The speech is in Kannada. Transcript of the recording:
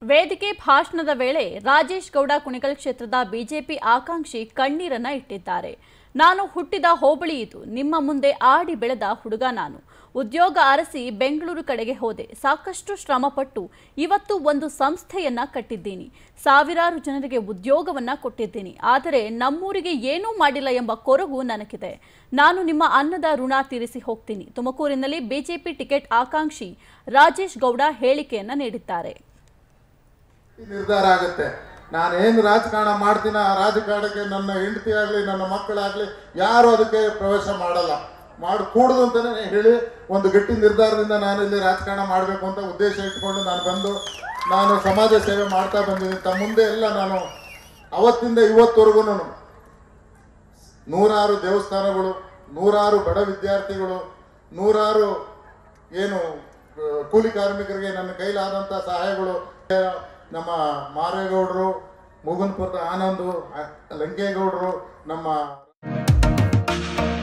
ವೇದಿಕೆ ಭಾಷಣದ ವೇಳೆ ರಾಜೇಶ್ ಗೌಡ ಕುಣಿಗಲ್ ಕ್ಷೇತ್ರದ ಬಿಜೆಪಿ ಆಕಾಂಕ್ಷಿ ಕಣ್ಣೀರನ್ನ ಇಟ್ಟಿದ್ದಾರೆ ನಾನು ಹುಟ್ಟಿದ ಹೋಬಳಿ ಇದು ನಿಮ್ಮ ಮುಂದೆ ಆಡಿ ಬೆಳೆದ ಹುಡುಗ ನಾನು ಉದ್ಯೋಗ ಅರಸಿ ಬೆಂಗಳೂರು ಕಡೆಗೆ ಹೋದೆ ಸಾಕಷ್ಟು ಶ್ರಮಪಟ್ಟು ಇವತ್ತು ಒಂದು ಸಂಸ್ಥೆಯನ್ನ ಕಟ್ಟಿದ್ದೀನಿ ಸಾವಿರಾರು ಜನರಿಗೆ ಉದ್ಯೋಗವನ್ನ ಕೊಟ್ಟಿದ್ದೀನಿ ಆದರೆ ನಮ್ಮೂರಿಗೆ ಏನೂ ಮಾಡಿಲ್ಲ ಎಂಬ ಕೊರಗು ನನಗಿದೆ ನಾನು ನಿಮ್ಮ ಅನ್ನದ ಋಣ ತೀರಿಸಿ ಹೋಗ್ತೀನಿ ತುಮಕೂರಿನಲ್ಲಿ ಬಿಜೆಪಿ ಟಿಕೆಟ್ ಆಕಾಂಕ್ಷಿ ರಾಜೇಶ್ ಗೌಡ ಹೇಳಿಕೆಯನ್ನ ನೀಡಿದ್ದಾರೆ ನಿರ್ಧಾರ ಆಗುತ್ತೆ ನಾನು ಏನು ರಾಜಕಾರಣ ಮಾಡ್ತೀನ ಆ ರಾಜಕಾರಣಕ್ಕೆ ನನ್ನ ಹೆಂಡತಿ ಆಗಲಿ ನನ್ನ ಮಕ್ಕಳಾಗಲಿ ಯಾರು ಅದಕ್ಕೆ ಪ್ರವೇಶ ಮಾಡಲ್ಲ ಮಾಡಿ ಕೂಡುದು ಅಂತಲೇ ಹೇಳಿ ಒಂದು ಗಟ್ಟಿ ನಿರ್ಧಾರದಿಂದ ನಾನು ಇಲ್ಲಿ ರಾಜಕಾರಣ ಮಾಡಬೇಕು ಅಂತ ಉದ್ದೇಶ ಇಟ್ಕೊಂಡು ನಾನು ಬಂದು ನಾನು ಸಮಾಜ ಸೇವೆ ಮಾಡ್ತಾ ಬಂದಿದ್ದೀನಿ ತಮ್ಮ ಮುಂದೆ ಎಲ್ಲ ನಾನು ಅವತ್ತಿಂದ ಇವತ್ತವರೆಗೂ ನೂರಾರು ದೇವಸ್ಥಾನಗಳು ನೂರಾರು ಬಡ ವಿದ್ಯಾರ್ಥಿಗಳು ನೂರಾರು ಏನು ಆ, ಕೂಲಿ ಕಾರ್ಮಿಕರಿಗೆ ನನ್ನ ಕೈಲಾದಂಥ ಸಹಾಯಗಳು ಆ, ನಮ್ಮ ಮಾರೇಗೌಡರು ಮುಗುನ್ಪುರದ ಆನಂದು ಆ, ಲಂಕೇಗೌಡರು ನಮ್ಮ